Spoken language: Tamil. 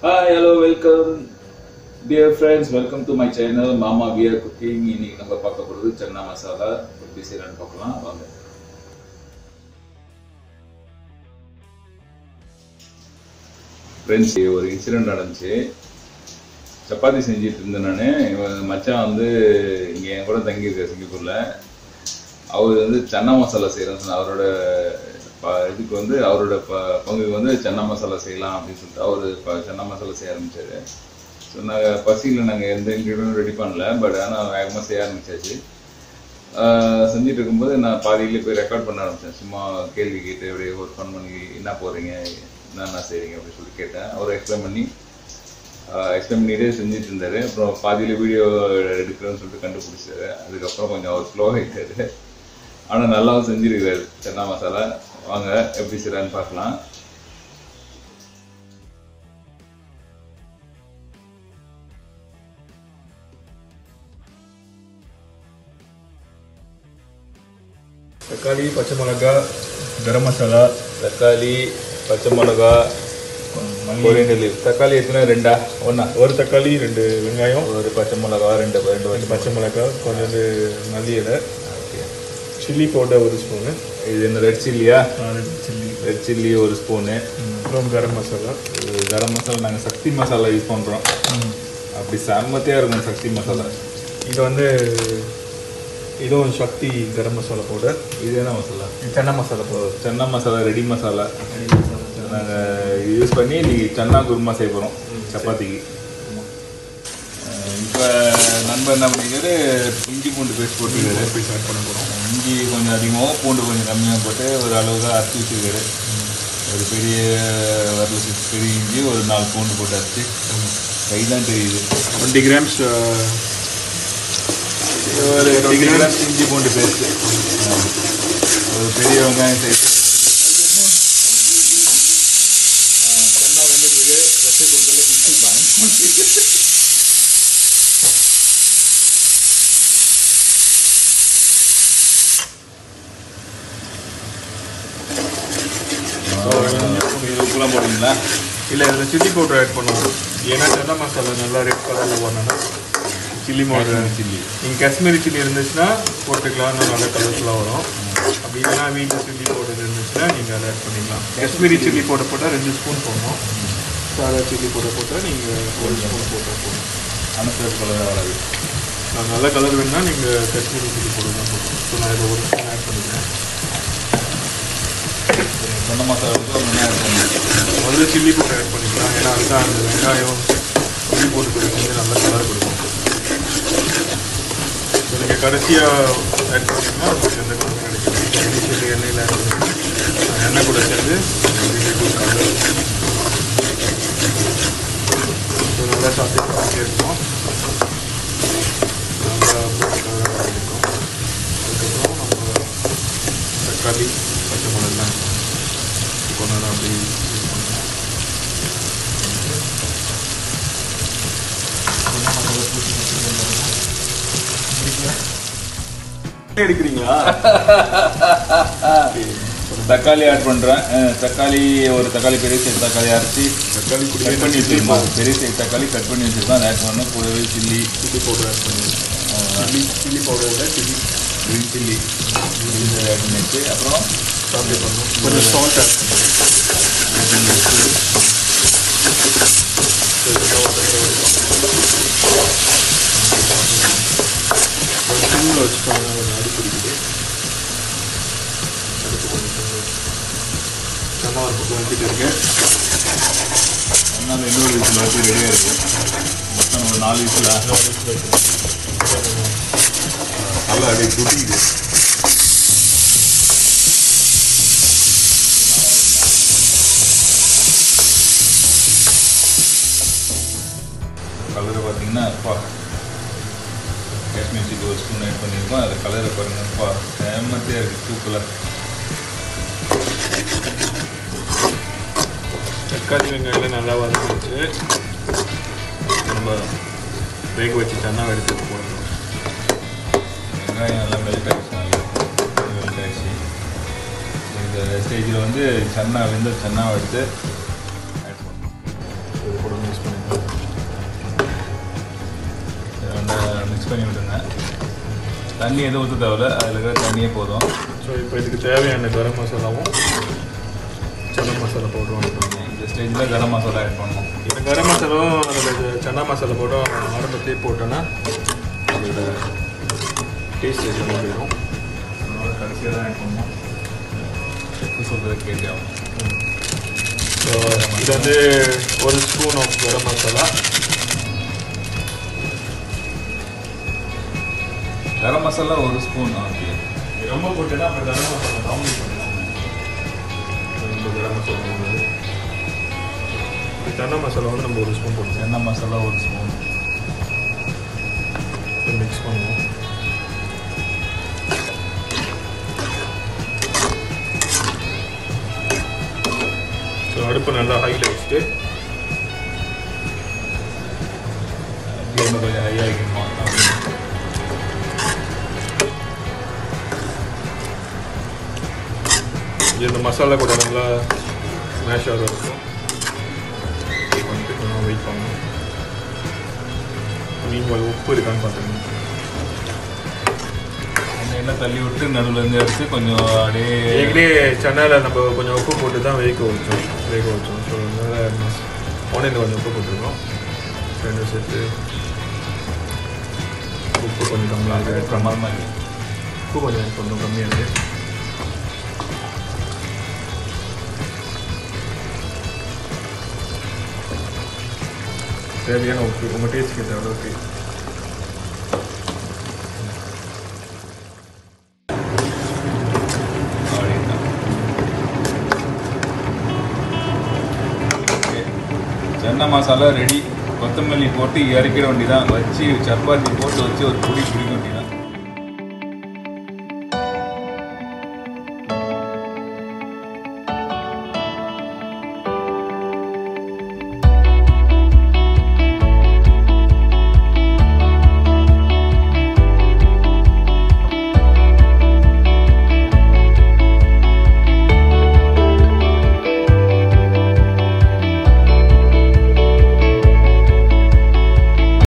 Hi hello welcome dear friends welcome to my channel மாமா வியர் குக்கிங் இன்னைக்கு நம்ம பார்க்க போகிறது சன்னா மசாலா எப்படி செய்யலாம்னு பார்க்கலாம் வாங்க ஃப்ரெண்ட்ஸ் ஒரு இன்சிடென்ட் நடந்துச்சு சப்பாத்தி செஞ்சுட்டு இருந்தேன் நான் இவன் மச்சான் வந்து இங்கே என் கூட தங்கியிருக்கார் சிங்கப்பூரில் அவர் வந்து சன்னா மசாலா செய்கிறேன்னு சொன்ன அவரோட ப- இதுக்கு வந்து அவரோட ப பங்குக்கு வந்து சன்னா மசாலா செய்யலாம் அப்படின்னு சொல்லிட்டு அவர் ப சன்னா மசாலா செய்ய ஆரம்பிச்சாரு ஸோ நாங்கள் பசியில் நாங்கள் எந்த இன்க்ரீடியும் ரெடி பண்ணல பட் ஆனால் வேகமாக செய்ய ஆரம்பிச்சாச்சு ஆஹ் செஞ்சுட்டு இருக்கும்போது நான் பாதியிலே போய் ரெக்கார்ட் பண்ண ஆரம்பித்தேன் சும்மா கேள்வி கேட்டு அப்படியே ஒரு ஃபன் பண்ணி என்ன போகிறீங்க என்னென்ன செய்கிறீங்க அப்படின்னு சொல்லி கேட்டேன் அவர் எக்ஸ்பிளைன் பண்ணி எக்ஸ்பிளைன் பண்ணிட்டே செஞ்சுட்டு இருந்தாரு அப்புறம் பாதியில் வீடியோ எடுக்கிறேன்னு சொல்லிட்டு கண்டுபிடிச்சாரு அதுக்கப்புறம் கொஞ்சம் அவர் ஸ்லோ ஆகிட்டாரு ஆனால் நல்லாவும் செஞ்சிருக்காரு சன்னா மசாலா வாங்க எப்படி செய்யறான்னு பார்க்கலாம் தக்காளி பச்சை மிளகா கரம் மசாலா தக்காளி பச்சை மிளகா கொரியண்டர் லீவ் தக்காளி எத்தனை ரெண்டா ஒன்றா ஒரு தக்காளி ரெண்டு வெங்காயம் ஒரு பச்சை மிளகா ரெண்டு ரெண்டு ரெண்டு பச்சை பச்சை மிளகா கொஞ்சோண்டு நல்லி இலை ஓகே சில்லி பவுடர் ஒரு ஸ்பூனு இது என்ன ரெட் சில்லியா ரெண்டு சில்லி ரெட் சில்லி ஒரு ஸ்பூனு அப்புறம் கரம் மசாலா கரம் மசாலா நாங்கள் சக்தி மசாலா யூஸ் பண்ணுறோம் அப்படி செம்மத்தியாக இருக்கும் சக்தி மசாலா இது வந்து இதுவும் சக்தி கரம் மசாலா பவுடர் இது என்ன மசாலா இது சன்னா மசாலா பவுடர் சன்னா மசாலா ரெடி மசாலா நாங்கள் யூஸ் பண்ணி இன்னைக்கு சன்னா குருமா செய்ய போகிறோம் சப்பாத்திக்கு இப்போ நண்பர் என்ன பண்ணிக்காரு இஞ்சி பூண்டு பேஸ்ட் போட்டுருக்காரு போய் ஸ்டார்ட் பண்ண போகிறோம் இஞ்சி கொஞ்சம் அதிகமாகவும் பூண்டு கொஞ்சம் கம்மியாக போட்டு ஒரு அளவுக்கு அரைச்சி வச்சுருக்காரு ஒரு பெரிய வரல பெரிய இஞ்சி ஒரு நாலு பூண்டு போட்டு அரைச்சி கை தான் தெரியுது டுவெண்ட்டி கிராம்ஸ் ஒரு டுவெண்ட்டி கிராம்ஸ் இஞ்சி பூண்டு பேஸ்ட்டு ஒரு பெரிய வெங்காயம் சைஸ் சென்னா வந்துட்டு இருக்கு ப்ரெஷர் குக்கரில் மிக்சி பயன் உப்புலாம் போடுவீங்களா இல்லை இதில் சில்லி பவுடர் ஆட் பண்ணுவோம் ஏன்னா சன்னா மசாலா நல்லா ரெட் கலரில் பண்ணணும் சில்லி பவுடர் சில்லி நீங்கள் காஷ்மீரி சில்லி இருந்துச்சுன்னா போட்டுக்கலாம் இன்னும் நல்ல கலர்ஃபுல்லாக வரும் அப்படி இல்லைனா வீட்டில் சில்லி பவுடர் இருந்துச்சுன்னா நீங்கள் அதை ஆட் பண்ணிக்கலாம் காஷ்மீரி சில்லி பவுடர் போட்டால் ரெண்டு ஸ்பூன் போடணும் சாதா சில்லி பவுடர் போட்டால் நீங்கள் ஒரு ஸ்பூன் போட்டால் போதும் அனுசரித்து கலராக வராது நான் நல்ல கலர் வேணும்னா நீங்கள் காஷ்மீரி சில்லி பவுடர் தான் போடணும் ஸோ நான் இதை ஒரு ஸ்பூன் ஆட் பண்ணிக்கிறேன் சொன்ன மசாலாவுக்கு ஒரு வெங்காயம் போடணும். முதல்ல சில்லி பவுடர் ஆட் பண்ணிக்கலாம் ஏன்னா அதுதான் அந்த வெங்காயம் சில்லி பவுடர் கொடுக்கும்போது நல்ல கலர் கொடுக்கும் ஸோ நீங்கள் கடைசியாக ஆட் பண்ணிங்கன்னா உங்களுக்கு எந்த கலர் கிடைக்கும் இனிஷியலி எண்ணெயில் ஆட் பண்ணி எண்ணெய் கூட சேர்ந்து கலர் ஸோ நல்லா சாப்பிட்டு சாப்பிட்டே இருக்கும் நல்லா கலராக இருக்கும் அதுக்கப்புறம் நம்ம தக்காளி பச்சை மிளகாய் கொஞ்ச நேரம் அப்படி யூஸ் பண்ணுவோம் எடுக்கிறீங்களா தக்காளி ஆட் பண்ணுறேன் தக்காளி ஒரு தக்காளி பெரிய சைஸ் தக்காளி அரைச்சி தக்காளி கட் குடியே பண்ணி வச்சிருக்கோம் பெரிய சைஸ் தக்காளி கட் பண்ணி வச்சிருக்கோம் அதை ஆட் பண்ணணும் கூடவே சில்லி சில்லி பவுடர் ஆட் பண்ணுவோம் சில்லி சில்லி பவுடர் இல்லை சில்லி க்ரீன் சில்லி ஆட் பண்ணி வச்சு அப்புறம் சாப்பிட்டு பண்ணணும் கொஞ்சம் சால்ட் ஆட் பண்ணுவோம் சிம்மில் வச்சுட்டோம்னா கொஞ்சம் அடி பிடிக்குது அடுப்பு கொஞ்சம் நல்லா ஒரு பக்கம் வச்சுட்டு இருக்கேன் அதனால இன்னொரு விசில் வச்சு ரெடியாக இருக்குது மொத்தம் ஒரு நாலு விசிலா நல்லா அப்படியே துடிக்குது கலரை பார்த்தீங்கன்னா அப்பா காஷ்மீர் சில்லி ஒரு ஸ்பூன் ஆட் பண்ணியிருக்கோம் அது கலரை பாருங்கப்பா செம்மத்தியாக இருக்குது தூக்கலாக தக்காளி வெங்காயம் நல்லா வதக்கிச்சு நம்ம வேக வச்சு சன்னா எடுத்து போடணும் வெங்காயம் நல்லா மெல்ட் ஆகிடுச்சு நல்லா மெல்ட் ஆகிடுச்சு இந்த ஸ்டேஜில் வந்து சன்னா வெந்த சன்னாவை எடுத்து ஆட் பண்ணணும் இது போடணும் மிக்ஸ் பண்ணிக்கலாம் நல்லா மிக்ஸ் பண்ணி விடுங்க தண்ணி எதுவும் ஊற்ற தேவையில்ல அதில் இருக்கிற தண்ணியே போதும் ஸோ இப்போ இதுக்கு தேவையான கரம் மசாலாவும் சன்னா மசாலா பவுடரும் ஆட் பண்ணணும் இந்த ஸ்டேஜில் கரம் மசாலா ஆட் பண்ணணும் இந்த கரம் மசாலாவும் அதில் சன்னா மசாலா பவுடரும் ஆரம்பத்திலே போட்டோன்னா அதோட டேஸ்ட் எல்லாமே போயிடும் அதோட கடைசியாக தான் ஆட் பண்ணணும் செஃப் சொல்கிறது கேட்டு ஆகும் ஸோ இது வந்து ஒரு ஸ்பூன் ஆஃப் கரம் மசாலா கரம் மசாலா ஒரு ஸ்பூன் ஓகே ரொம்ப போட்டுன்னா அப்புறம் கரம் மசாலா டாமினேட் பண்ணிடும் ரொம்ப கரம் மசாலா போடுறது சன்னா மசாலா வந்து நம்ம ஒரு ஸ்பூன் போட்டுக்கலாம் எண்ணெய் மசாலா ஒரு ஸ்பூன் மிக்ஸ் பண்ணுவோம் ஸோ அடுப்பு நல்லா ஹையில் வச்சுட்டு ஃப்ளேமை கொஞ்சம் ஹையாக வைக்கணுமா இது இந்த மசாலா கூட நல்லா மேஷ் ஆக இருக்கும் வந்துட்டு கொஞ்சம் வெயிட் பண்ணணும் நீங்கள் உப்பு இருக்கான்னு பார்த்துக்கணும் எண்ணெயில் தள்ளி விட்டு நடுவில் இருந்து எடுத்து கொஞ்சம் அப்படியே ஏற்கனவே சென்னையில் நம்ம கொஞ்சம் உப்பு போட்டு தான் வேக வச்சோம் வேக வச்சோம் ஸோ அதனால் ஆனியனில் கொஞ்சம் உப்பு போட்டிருக்கோம் ரெண்டு சேர்த்து உப்பு கொஞ்சம் கம்மியாக இருக்குது பிரமாதமாக இருக்கு உப்பு கொஞ்சம் கொஞ்சம் கம்மியாக இருக்குது தேவையான உப்பு உங்கள் டேஸ்ட்டுக்கு ஏற்ற அளவுக்கு அப்படின்னா ஓகே சென்னை மசாலா ரெடி கொத்தமல்லி போட்டு இறக்கிட வேண்டியதான் வச்சு சப்பாத்தி போட்டு வச்சு ஒரு புடி பிடிக்க வேண்டியதான்